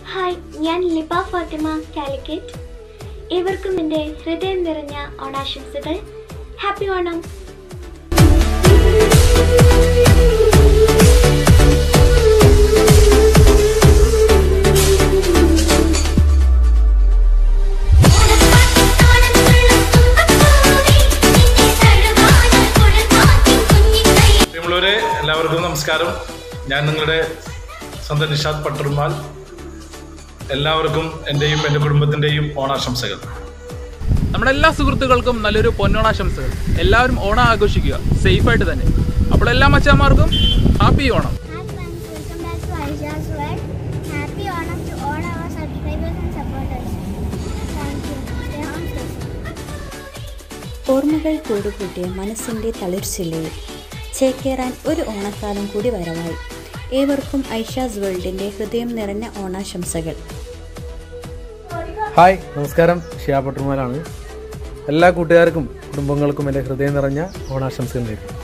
Hi ഞാൻ ലിബ ഫാത്തിമ കാലിക്കറ്റ് ഏവർക്കും എൻ്റെ ഹൃദയം നിറഞ്ഞ ഓണാശംസകൾ ഹാപ്പി ഓണം പ്രിയമുള്ളവരെ എല്ലാവർക്കും നമസ്കാരം ഞാൻ നിങ്ങളുടെ സ്വന്തം നിഷാദ് പട്ടർമാൽ എല്ലാവർക്കും എൻ്റെയും എൻ്റെ കുടുംബത്തിൻ്റെയും ഓണാശംസകൾ നമ്മുടെ എല്ലാ സുഹൃത്തുക്കൾക്കും നല്ലൊരു പൊന്നോണാശംസകൾ എല്ലാവരും ഓണം ആഘോഷിക്കുക സേഫായിട്ട് തന്നെ അപ്പോൾ എല്ലാ മച്ചാന്മാർക്കും happy Onam Hi friends, welcome back to Aisha's World. Happy Onam to all our subscribers and supporters. Thank you. Stay home, stay safe. ഓർമ്മകൾ കൂടുകൂട്ടിയ മനസ്സിൻ്റെ തളിർച്ചില്ലയിൽ ചേക്കേറാൻ ഒരു ഓണക്കാലം കൂടി വരവായി ഏവർക്കും ഐഷാസ് വേൾഡിൻ്റെ ഹൃദയം നിറഞ്ഞ ഓണാശംസകൾ ഹായ് നമസ്കാരം ഷിയാ പട്ടുമാലാണ് എല്ലാ കൂട്ടുകാർക്കും കുടുംബങ്ങൾക്കും എൻ്റെ ഹൃദയം നിറഞ്ഞ ഓണാശംസകൾ നേരുന്നു